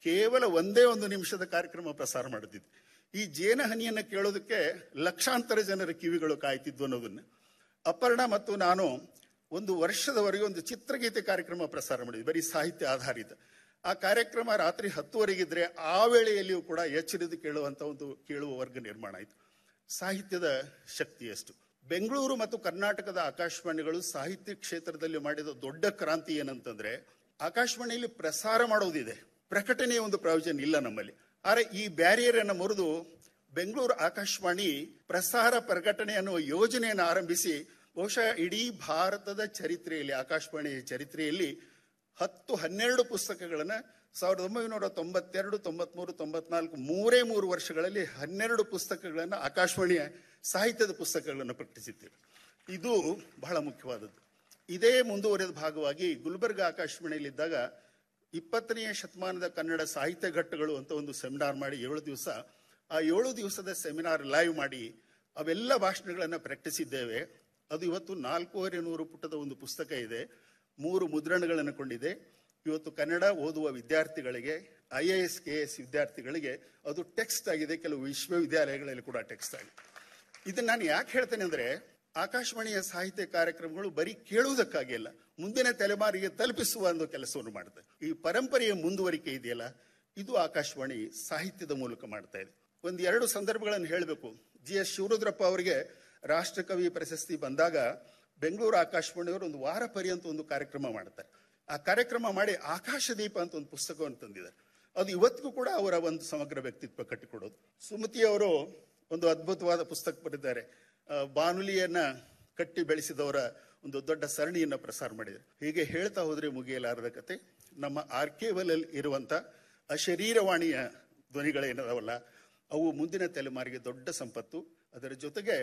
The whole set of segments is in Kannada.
ಕೇವಲ ಒಂದೇ ಒಂದು ನಿಮಿಷದ ಕಾರ್ಯಕ್ರಮ ಪ್ರಸಾರ ಮಾಡುತ್ತಿದ್ದೆ ಈ ಜೇನ ಹನಿಯನ್ನು ಕೇಳೋದಕ್ಕೆ ಲಕ್ಷಾಂತರ ಜನರ ಕಿವಿಗಳು ಕಾಯ್ತಿದ್ವು ಅನ್ನೋದನ್ನ ಅಪರ್ಣ ಮತ್ತು ನಾನು ಒಂದು ವರ್ಷದವರೆಗೆ ಒಂದು ಚಿತ್ರಗೀತೆ ಕಾರ್ಯಕ್ರಮ ಪ್ರಸಾರ ಮಾಡಿದ್ವಿ ಬರೀ ಸಾಹಿತ್ಯ ಆಧಾರಿತ ಆ ಕಾರ್ಯಕ್ರಮ ರಾತ್ರಿ ಹತ್ತುವರೆಗಿದ್ರೆ ಆ ವೇಳೆಯಲ್ಲಿಯೂ ಕೂಡ ಎಚ್ಚರಿದು ಕೇಳುವಂತ ಒಂದು ಕೇಳುವ ವರ್ಗ ನಿರ್ಮಾಣ ಆಯಿತು ಸಾಹಿತ್ಯದ ಶಕ್ತಿ ಎಷ್ಟು ಬೆಂಗಳೂರು ಮತ್ತು ಕರ್ನಾಟಕದ ಆಕಾಶವಾಣಿಗಳು ಸಾಹಿತ್ಯ ಕ್ಷೇತ್ರದಲ್ಲಿ ಮಾಡಿದ ದೊಡ್ಡ ಕ್ರಾಂತಿ ಏನಂತಂದ್ರೆ ಆಕಾಶವಾಣಿಯಲ್ಲಿ ಪ್ರಸಾರ ಮಾಡೋದಿದೆ ಪ್ರಕಟಣೆಯ ಒಂದು ಪ್ರಯೋಜನ ಇಲ್ಲ ನಮ್ಮಲ್ಲಿ ಆದರೆ ಈ ಬ್ಯಾರಿಯರ್ ಅನ್ನು ಮುರಿದು ಬೆಂಗಳೂರು ಆಕಾಶವಾಣಿ ಪ್ರಸಾರ ಪ್ರಕಟಣೆ ಅನ್ನುವ ಯೋಜನೆಯನ್ನು ಆರಂಭಿಸಿ ಬಹುಶಃ ಇಡೀ ಭಾರತದ ಚರಿತ್ರೆಯಲ್ಲಿ ಆಕಾಶವಾಣಿಯ ಚರಿತ್ರೆಯಲ್ಲಿ ಹತ್ತು ಹನ್ನೆರಡು ಪುಸ್ತಕಗಳನ್ನು ಸಾವಿರದ ಒಂಬೈನೂರ ತೊಂಬತ್ತೆರಡು ತೊಂಬತ್ಮೂರು ತೊಂಬತ್ನಾಲ್ಕು ಮೂರೇ ಮೂರು ವರ್ಷಗಳಲ್ಲಿ ಹನ್ನೆರಡು ಪುಸ್ತಕಗಳನ್ನು ಆಕಾಶವಾಣಿಯ ಸಾಹಿತ್ಯದ ಪುಸ್ತಕಗಳನ್ನು ಪ್ರಕಟಿಸಿದ್ದೇವೆ ಇದು ಬಹಳ ಮುಖ್ಯವಾದದ್ದು ಇದೇ ಮುಂದುವರೆದ ಭಾಗವಾಗಿ ಗುಲ್ಬರ್ಗ ಆಕಾಶವಾಣಿಯಲ್ಲಿದ್ದಾಗ ಇಪ್ಪತ್ತನೆಯ ಶತಮಾನದ ಕನ್ನಡ ಸಾಹಿತ್ಯ ಘಟ್ಟಗಳು ಅಂತ ಒಂದು ಸೆಮಿನಾರ್ ಮಾಡಿ ಏಳು ದಿವಸ ಆ ಏಳು ದಿವಸದ ಸೆಮಿನಾರ್ ಲೈವ್ ಮಾಡಿ ಅವೆಲ್ಲ ಭಾಷಣಗಳನ್ನು ಪ್ರಕಟಿಸಿದ್ದೇವೆ ಅದು ಇವತ್ತು ನಾಲ್ಕೂವರೆ ನೂರು ಪುಟದ ಒಂದು ಪುಸ್ತಕ ಇದೆ ಮೂರು ಮುದ್ರಣಗಳನ್ನು ಕೊಂಡಿದೆ ಇವತ್ತು ಕನ್ನಡ ಓದುವ ವಿದ್ಯಾರ್ಥಿಗಳಿಗೆ I A S K S ವಿದ್ಯಾರ್ಥಿಗಳಿಗೆ ಅದು ಟೆಕ್ಸ್ಟ್ ಆಗಿದೆ ಕೆಲವು ವಿಶ್ವವಿದ್ಯಾಲಯಗಳಲ್ಲಿ ಕೂಡ ಟೆಕ್ಸ್ಟ್ ಆಗಿದೆ ಇದನ್ನ ನಾನು ಯಾಕೆ ಹೇಳ್ತೇನೆ ಅಂದ್ರೆ ಆಕಾಶವಾಣಿಯ ಸಾಹಿತ್ಯ ಕಾರ್ಯಕ್ರಮಗಳು ಬರೀ ಕೇಳುವುದಕ್ಕಾಗಿ ಅಲ್ಲ ಮುಂದಿನ ತಲೆಮಾರಿಗೆ ತಲುಪಿಸುವ ಒಂದು ಕೆಲಸವನ್ನು ಮಾಡುತ್ತೆ ಈ ಪರಂಪರೆಯ ಮುಂದುವರಿಕೆ ಇದೆಯಲ್ಲ ಇದು ಆಕಾಶವಾಣಿ ಸಾಹಿತ್ಯದ ಮೂಲಕ ಮಾಡ್ತಾ ಇದೆ ಒಂದು ಎರಡು ಸಂದರ್ಭಗಳನ್ನು ಹೇಳಬೇಕು ಜಿ ಎಸ್ ಶಿವರುದ್ರಪ್ಪ ಅವರಿಗೆ ರಾಷ್ಟ್ರಕವಿ ಪ್ರಶಸ್ತಿ ಬಂದಾಗ ಬೆಂಗಳೂರು ಆಕಾಶವಾಣಿಯವರು ಒಂದು ವಾರ ಪರ್ಯಂತ ಒಂದು ಕಾರ್ಯಕ್ರಮ ಮಾಡ್ತಾರೆ ಆ ಕಾರ್ಯಕ್ರಮ ಮಾಡಿ ಆಕಾಶದೀಪ ಅಂತ ಒಂದು ಪುಸ್ತಕವನ್ನು ತಂದಿದ್ದಾರೆ ಅದು ಇವತ್ತಿಗೂ ಕೂಡ ಅವರ ಒಂದು ಸಮಗ್ರ ವ್ಯಕ್ತಿತ್ವ ಕಟ್ಟಿಕೊಡೋದು ಸುಮತಿ ಅವರು ಒಂದು ಅದ್ಭುತವಾದ ಪುಸ್ತಕ ಬರೆದಿದ್ದಾರೆ ಆ, ಬಾನುಲಿಯನ್ನ ಕಟ್ಟಿ ಬೆಳೆಸಿದವರ ಒಂದು ದೊಡ್ಡ ಸರಣಿಯನ್ನ ಪ್ರಸಾರ ಮಾಡಿದ್ದಾರೆ ಹೀಗೆ ಹೇಳ್ತಾ ಹೋದ್ರೆ ಮುಗಿಯಲಾರದ ಕತೆ ನಮ್ಮ ಆರ್ಕೇವಲ್ ಅಲ್ಲಿ ಇರುವಂತ ಅಶರೀರವಾಣಿಯ ಧ್ವನಿಗಳೇನದಾವಲ್ಲ ಅವು ಮುಂದಿನ ತಲೆಮಾರಿಗೆ ದೊಡ್ಡ ಸಂಪತ್ತು ಅದರ ಜೊತೆಗೆ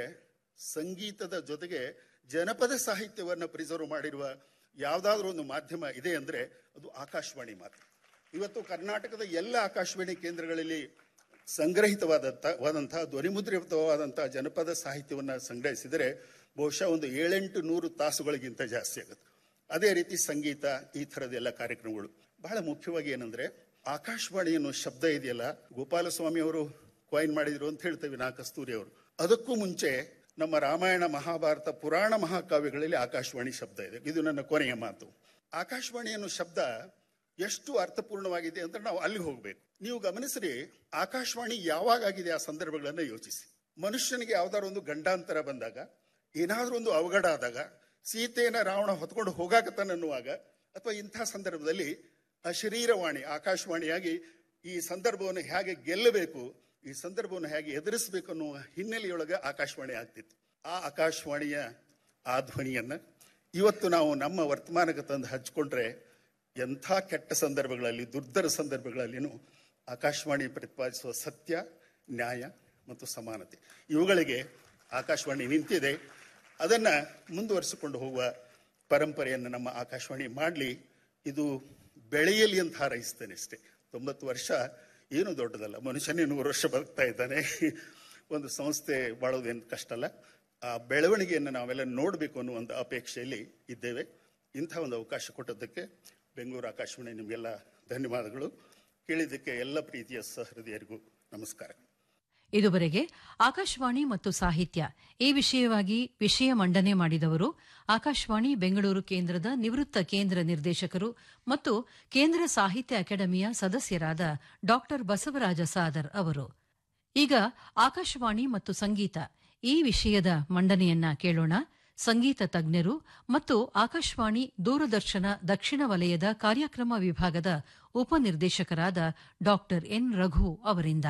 ಸಂಗೀತದ ಜೊತೆಗೆ ಜನಪದ ಸಾಹಿತ್ಯವನ್ನ ಪ್ರಿಸರ್ವ್ ಮಾಡಿರುವ ಯಾವುದಾದ್ರೂ ಒಂದು ಮಾಧ್ಯಮ ಇದೆ ಅಂದ್ರೆ ಅದು ಆಕಾಶವಾಣಿ ಮಾತ್ರ ಇವತ್ತು ಕರ್ನಾಟಕದ ಎಲ್ಲ ಆಕಾಶವಾಣಿ ಕೇಂದ್ರಗಳಲ್ಲಿ ಸಂಗ್ರಹಿತವಾದಂಥ ವಾದಂತಹ ಧ್ವನಿಮುದ್ರಿತವಾದಂತಹ ಜನಪದ ಸಾಹಿತ್ಯವನ್ನು ಸಂಗ್ರಹಿಸಿದರೆ ಬಹುಶಃ ಒಂದು ಏಳೆಂಟು ನೂರು ತಾಸುಗಳಿಗಿಂತ ಜಾಸ್ತಿ ಆಗುತ್ತೆ ಅದೇ ರೀತಿ ಸಂಗೀತ ಈ ಥರದ್ದೆಲ್ಲ ಕಾರ್ಯಕ್ರಮಗಳು ಬಹಳ ಮುಖ್ಯವಾಗಿ ಏನಂದ್ರೆ ಆಕಾಶವಾಣಿ ಅನ್ನೋ ಶಬ್ದ ಇದೆಯಲ್ಲ ಗೋಪಾಲಸ್ವಾಮಿ ಅವರು ಕಾಯಿನ್ ಮಾಡಿದ್ರು ಅಂತ ಹೇಳ್ತೇವೆ ನಾ ಕಸ್ತೂರಿ ಅವರು ಅದಕ್ಕೂ ಮುಂಚೆ ನಮ್ಮ ರಾಮಾಯಣ ಮಹಾಭಾರತ ಪುರಾಣ ಮಹಾಕಾವ್ಯಗಳಲ್ಲಿ ಆಕಾಶವಾಣಿ ಶಬ್ದ ಇದೆ ಇದು ನನ್ನ ಕೊನೆಯ ಮಾತು ಆಕಾಶವಾಣಿ ಅನ್ನೋ ಶಬ್ದ ಎಷ್ಟು ಅರ್ಥಪೂರ್ಣವಾಗಿದೆ ಅಂದ್ರೆ ನಾವು ಅಲ್ಲಿ ಹೋಗ್ಬೇಕು ನೀವು ಗಮನಿಸ್ರಿ ಆಕಾಶವಾಣಿ ಯಾವಾಗ ಆಗಿದೆ ಆ ಸಂದರ್ಭಗಳನ್ನ ಯೋಚಿಸಿ ಮನುಷ್ಯನಿಗೆ ಯಾವ್ದಾದ್ರು ಒಂದು ಗಂಡಾಂತರ ಬಂದಾಗ ಏನಾದ್ರೂ ಒಂದು ಅವಘಡ ಆದಾಗ ಸೀತೆಯನ್ನ ರಾವಣ ಹೊತ್ಕೊಂಡು ಹೋಗಾಕತ್ತಾನನ್ನುವಾಗ ಅಥವಾ ಇಂಥ ಸಂದರ್ಭದಲ್ಲಿ ಅಶರೀರವಾಣಿ ಆಕಾಶವಾಣಿಯಾಗಿ ಈ ಸಂದರ್ಭವನ್ನು ಹೇಗೆ ಗೆಲ್ಲಬೇಕು ಈ ಸಂದರ್ಭವನ್ನು ಹೇಗೆ ಎದುರಿಸಬೇಕು ಅನ್ನುವ ಹಿನ್ನೆಲೆಯೊಳಗೆ ಆಕಾಶವಾಣಿ ಆಗ್ತಿತ್ತು ಆ ಆಕಾಶವಾಣಿಯ ಆ ಧ್ವನಿಯನ್ನ ಇವತ್ತು ನಾವು ನಮ್ಮ ವರ್ತಮಾನಕ್ಕೆ ತಂದು ಹಚ್ಕೊಂಡ್ರೆ ಎಂಥ ಕೆಟ್ಟ ಸಂದರ್ಭಗಳಲ್ಲಿ ದುರ್ಧರ ಸಂದರ್ಭಗಳಲ್ಲಿನೂ ಆಕಾಶವಾಣಿ ಪ್ರತಿಪಾದಿಸುವ ಸತ್ಯ ನ್ಯಾಯ ಮತ್ತು ಸಮಾನತೆ ಇವುಗಳಿಗೆ ಆಕಾಶವಾಣಿ ನಿಂತಿದೆ ಅದನ್ನ ಮುಂದುವರಿಸಿಕೊಂಡು ಹೋಗುವ ಪರಂಪರೆಯನ್ನು ನಮ್ಮ ಆಕಾಶವಾಣಿ ಮಾಡಲಿ ಇದು ಬೆಳೆಯಲಿ ಅಂತ ಹಾರೈಸ್ತೇನೆ ಅಷ್ಟೇ ತೊಂಬತ್ತು ವರ್ಷ ಏನು ದೊಡ್ಡದಲ್ಲ ಮನುಷ್ಯನೇ ನೂರು ವರ್ಷ ಬದುಕ್ತಾ ಇದ್ದಾನೆ ಒಂದು ಸಂಸ್ಥೆ ಬಾಳೋದೇನು ಕಷ್ಟ ಅಲ್ಲ ಆ ಬೆಳವಣಿಗೆಯನ್ನು ನಾವೆಲ್ಲ ನೋಡಬೇಕು ಅನ್ನೋ ಒಂದು ಅಪೇಕ್ಷೆಯಲ್ಲಿ ಇದ್ದೇವೆ ಇಂಥ ಒಂದು ಅವಕಾಶ ಕೊಟ್ಟದ್ದಕ್ಕೆ ಬೆಂಗಳೂರು ಆಕಾಶವಾಣಿ ನಿಮಗೆಲ್ಲ ಧನ್ಯವಾದಗಳು ಕೇಳಿದ್ದಕ್ಕೆ ಎಲ್ಲ ಪ್ರೀತಿಯ ಸಹೃದಯರಿಗೂ ನಮಸ್ಕಾರ ಇದುವರೆಗೆ ಆಕಾಶವಾಣಿ ಮತ್ತು ಸಾಹಿತ್ಯ ಈ ವಿಷಯವಾಗಿ ವಿಷಯ ಮಂಡನೆ ಮಾಡಿದವರು ಆಕಾಶವಾಣಿ ಬೆಂಗಳೂರು ಕೇಂದ್ರದ ನಿವೃತ್ತ ಕೇಂದ್ರ ನಿರ್ದೇಶಕರು ಮತ್ತು ಕೇಂದ್ರ ಸಾಹಿತ್ಯ ಅಕಾಡೆಮಿಯ ಸದಸ್ಯರಾದ ಡಾ ಬಸವರಾಜ ಸಾದರ್ ಅವರು ಈಗ ಆಕಾಶವಾಣಿ ಮತ್ತು ಸಂಗೀತ ಈ ವಿಷಯದ ಮಂಡನೆಯನ್ನ ಕೇಳೋಣ ಸಂಗೀತ ತಜ್ಞರು ಮತ್ತು ಆಕಾಶವಾಣಿ ದೂರದರ್ಶನ ದಕ್ಷಿಣ ವಲಯದ ಕಾರ್ಯಕ್ರಮ ವಿಭಾಗದ ಉಪನಿರ್ದೇಶಕರಾದ ಡಾ ಎನ್ ರಘು ಅವರಿಂದ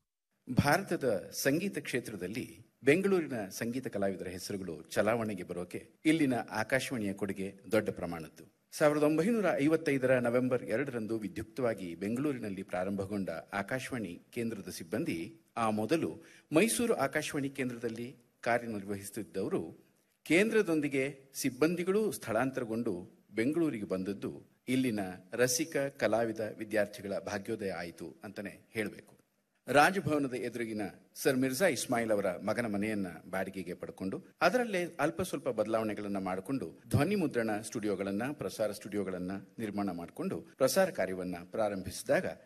ಭಾರತದ ಸಂಗೀತ ಕ್ಷೇತ್ರದಲ್ಲಿ ಬೆಂಗಳೂರಿನ ಸಂಗೀತ ಕಲಾವಿದರ ಹೆಸರುಗಳು ಚಲಾವಣೆಗೆ ಬರೋಕೆ ಇಲ್ಲಿನ ಆಕಾಶವಾಣಿಯ ಕೊಡುಗೆ ದೊಡ್ಡ ಪ್ರಮಾಣದ್ದು ಸಾವಿರದ ಒಂಬೈನೂರ ಐವತ್ತೈದರ ನವೆಂಬರ್ ಎರಡರಂದು ವಿದ್ಯುಕ್ತವಾಗಿ ಬೆಂಗಳೂರಿನಲ್ಲಿ ಪ್ರಾರಂಭಗೊಂಡ ಆಕಾಶವಾಣಿ ಕೇಂದ್ರದ ಸಿಬ್ಬಂದಿ ಆ ಮೊದಲು ಮೈಸೂರು ಆಕಾಶವಾಣಿ ಕೇಂದ್ರದಲ್ಲಿ ಕಾರ್ಯನಿರ್ವಹಿಸುತ್ತಿದ್ದವರು ಕೇಂದ್ರದೊಂದಿಗೆ ಸಿಬ್ಬಂದಿಗಳು ಸ್ಥಳಾಂತರಗೊಂಡು ಬೆಂಗಳೂರಿಗೆ ಬಂದದ್ದು ಇಲ್ಲಿನ ರಸಿಕ ಕಲಾವಿದ ವಿದ್ಯಾರ್ಥಿಗಳ ಭಾಗ್ಯೋದಯ ಆಯಿತು ಅಂತಾನೆ ಹೇಳಬೇಕು ರಾಜಭವನದ ಎದುರಿಗಿನ ಸರ್ ಮಿರ್ಜಾ ಇಸ್ಮಾಯಿಲ್ ಅವರ ಮಗನ ಮನೆಯನ್ನ ಬಾಡಿಗೆಗೆ ಪಡ್ಕೊಂಡು ಅದರಲ್ಲೇ ಅಲ್ಪ ಸ್ವಲ್ಪ ಬದಲಾವಣೆಗಳನ್ನ ಮಾಡಿಕೊಂಡು ಧ್ವನಿ ಮುದ್ರಣ ಸ್ಟುಡಿಯೋಗಳನ್ನ ಪ್ರಸಾರ ಸ್ಟುಡಿಯೋಗಳನ್ನ ನಿರ್ಮಾಣ ಮಾಡಿಕೊಂಡು ಪ್ರಸಾರ ಕಾರ್ಯವನ್ನ ಪ್ರಾರಂಭಿಸಿದಾಗ